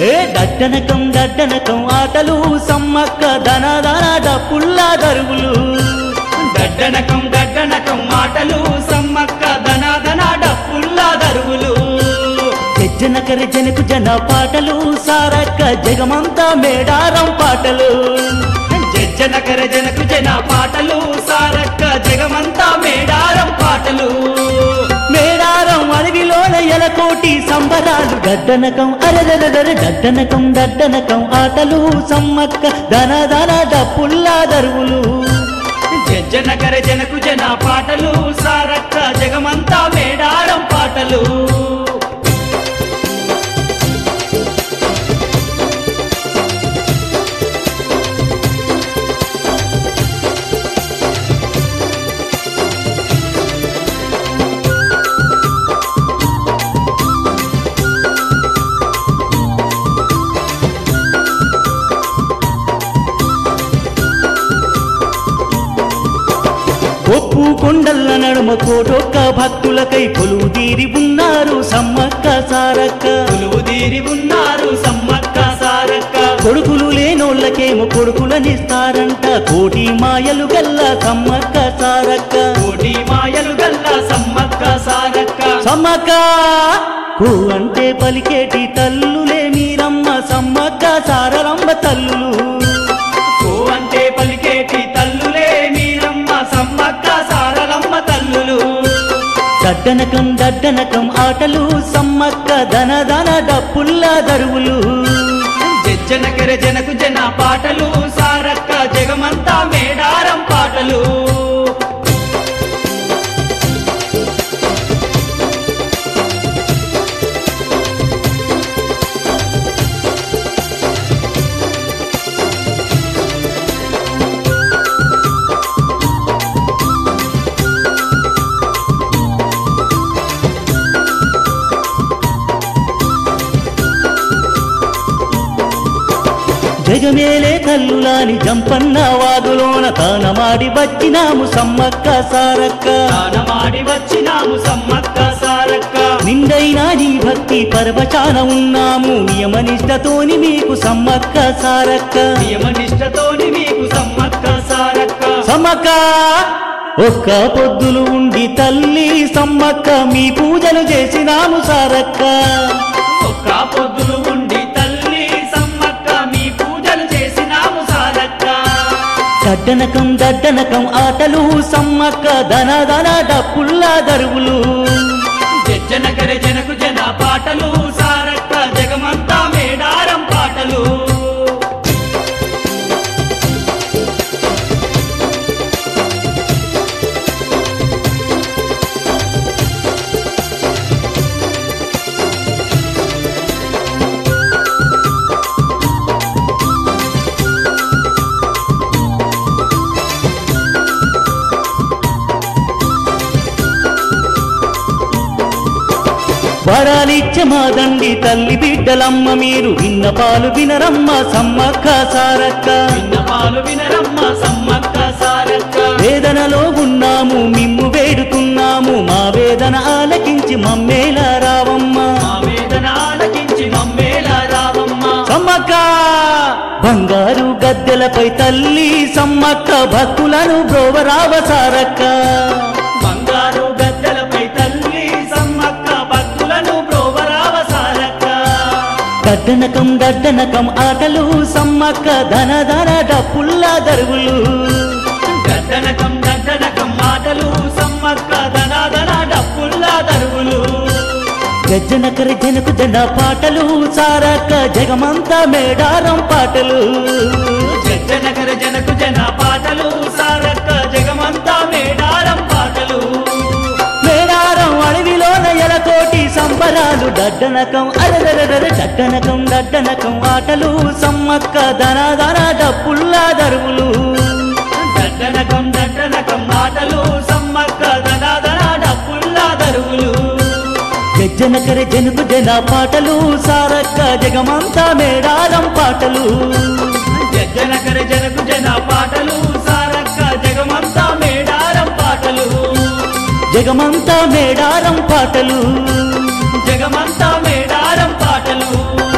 ఏ దడ్డనకం దడ్డనకం ఆటలు సమ్మక్క దన దన డప్పుల్లా దరువులు గడ్డనకం గడ్డనకం మాటలు సమ్మక్క ధన ధన డప్పుల్లా దరువులు జనకరి జనకు జన పాటలు సారక్క జగమంతా మేడారం పాటలు జనకర జనకు జన పాటలు సారక్క జగమంతా మేడారం పాటలు మేడారం అడవిలోన ఎలకోటి సంబరాలు దడ్డనకం అరదరదర దడ్డనకం దడ్డనకం ఆటలు సమ్మక్క దన దన డప్పుల్లా దరువులు జనకర జనకు జన పాటలు సారక్క జగమంతా మేడారం పాటలు ఒప్పు కొండల్ల నడుమ కోటొక్క భక్తులకై కొలువు తీరి ఉన్నారు సమ్మక్క సారక్క కొలువు తీరి ఉన్నారు సమ్మక్క సారక్క కొడుకులు లేనోళ్ళకేమో కొడుకులనిస్తారంట కోటి మాయలు గల్ల సమ్మక్క సారక్క కోటి మాయలు గల్ల సమ్మక్క సారక్క సమ్మక్క కూ అంటే పలికేటి తల్లులే మీరమ్మ సమ్మక్క సారరమ్మ తల్లులు ఓ అంటే పలికేటి తల్లులే మీరమ్మ సమ్మక్క సారలమ్మ తల్లులు దడ్డనకం దడ్డనకం ఆటలు సమ్మక్క దన దన డప్పుల్లా దరువులు జనకర జనకు జన పాటలు సారక్క జగమంతా మేడారం పాటలు జగమేలే తల్లులాని జంపన్న వాగులోన తానమాడి వచ్చినాము సమ్మక్క సారక్క తానమాడి వచ్చినాము సమ్మక్క సారక్క నిండైనా నీ భక్తి పర్వచాన ఉన్నాము నియమనిష్టతోని మీకు సమ్మక్క సారక్క నియమనిష్టతోని మీకు సమ్మక్క సారక్క సమ్మక్క ఒక్క పొద్దులు ఉండి తల్లి సమ్మక్క మీ పూజలు చేసినాము సారక్క ఒక్క పొద్దులు ఉండి తల్లి సమ్మక్క మీ పూజలు చేసినాము సారక్క దడ్డనకం దడ్డనకం ఆటలు సమ్మక్క దన దన డప్పుల్లా దరువులు జనకర జనకు జన పాటలు సారక్క జగమంతా మేడారం పాటలు వరాలిచ్చ మా దండి తల్లి బిడ్డలమ్మ మీరు విన్న పాలు వినరమ్మ సమ్మక్క సారక్క విన్నపాలు వినరమ్మ సమ్మక్క సారక్క వేదనలో ఉన్నాము మిమ్ము వేడుకున్నాము మా వేదన ఆలకించి మమ్మేలా రావమ్మ మా వేదన ఆలకించి మమ్మేలా రావమ్మ సమ్మక్క బంగారు గద్దెలపై తల్లి సమ్మక్క భక్తులను బ్రోవరావ సారక్క బంగారు గద్దెలపై తల్లి సమ్మక్క భక్తులను బ్రోవరావ సారక్క దడ్డనకం దడ్డనకం ఆటలు సమ్మక్క ధన ధన డప్పుల్లా దరువులు గద్దనకం గద్దనకం మాటలు సమ్మక్క ధనాధన డప్పుల్లా దరువులు గజ్జనకర జనకు జన పాటలు సారక్క జగమంతా మేడారం పాటలు జనకర జనకు జన పాటలు సారక్క జగమంతా మేడారం పాటలు మేడారం అడవిలోన ఎలకోటి సంబరాలు దడ్డనకం అరదరదర దడ్డనకం దడ్డనకం ఆటలు సమ్మక్క ధన ధన డప్పుల్లా దరువులు దడ్డనకం దడ్డనకం మాటలు సమ్మక్క ధనాధన డప్పుల్లా దరువులు గజ్జనకర జనకు జన పాటలు సారక్క జగమంతా మేడారం పాటలు జనకర జనకు జన పాటలు సారక్క జగమంతా మేడారం పాటలు జగమంతా మేడారం పాటలు జగమంతా మేడారం పాటలు